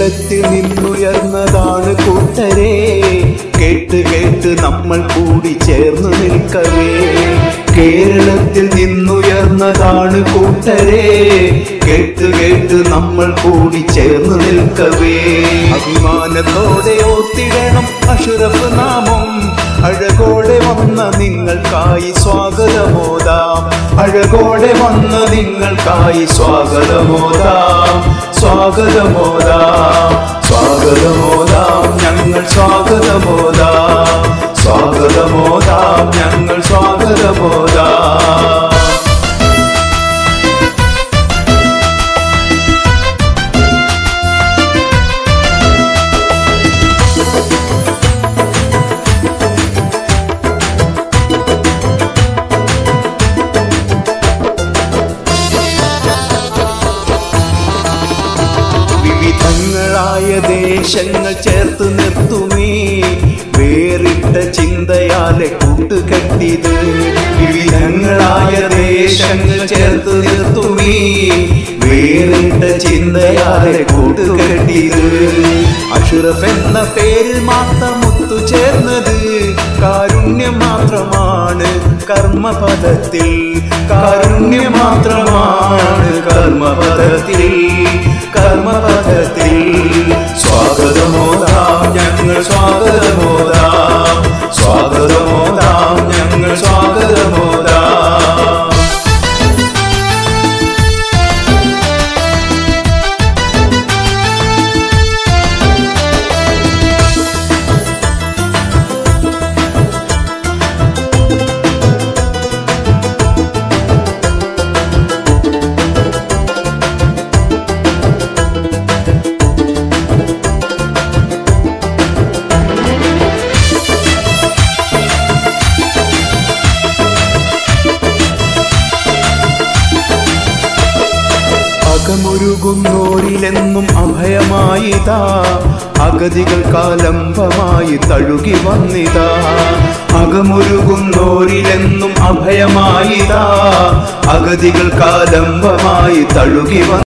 കേരളത്തിൽ നിന്നുയർന്നതാണ് കൂട്ടരെ കേട്ട് കേട്ട് നമ്മൾ കൂടി ചേർന്ന് നിൽക്കവേ കേരളത്തിൽ നിന്നുയർന്നതാണ് കൂട്ടരെ കേട്ട് കേട്ട് നമ്മൾ കൂടി ചേർന്ന് നിൽക്കവേ അഭിമാനത്തോടെ ഓർത്തിടണം അഷുറഫ് നാമം അഴകോടെ വന്ന നിങ്ങൾക്കായി സ്വാഗതമോദാം അഴകോടെ വന്ന നിങ്ങൾക്കായി സ്വാഗതമോദാം സ്വാഗതമോദാം സ്വാഗതമോദാം ഞങ്ങൾ സ്വാഗതമോദാം സ്വാഗതമോദാം ഞങ്ങൾ സ്വാഗതമോദാം വിവിധങ്ങളായ ദേശങ്ങൾ ചേർത്ത് നിർത്തുമേ വേറിട്ട ചിന്തയാലെ കൂട്ടുകെട്ടിത് വിവിധങ്ങളായ ദേശങ്ങൾ ചേർത്ത് നിർത്തുമേ വേറിട്ട ചിന്തയാലെ കൂട്ടുകെട്ടിത് അഷുറഫ് എന്ന പേരിൽ മാത്രം ഒത്തു ചേർന്നത് കാരുണ്യം മാത്രമാണ് കർമ്മപദത്തിൽ കാരുണ്യം മാത്രമാണ് കർമ്മപദത്തിൽ കർമ്മപദത്തിൽ സ്വാഗതമോദാം ഞങ്ങൾ സ്വാഗതമോദാം സ്വാഗതമോദാം ഞങ്ങൾ സ്വാഗതമോദാം അകമുരുകുന്നോരിലെന്നും അഭയമായിതാ അഗതികൾ കാലംബമായി തഴുകി വന്നിതാ അകമുരുകുന്നോരിലെന്നും അഭയമായിതാ അഗതികൾ കാലംബമായി തഴുകി വന്നിതാ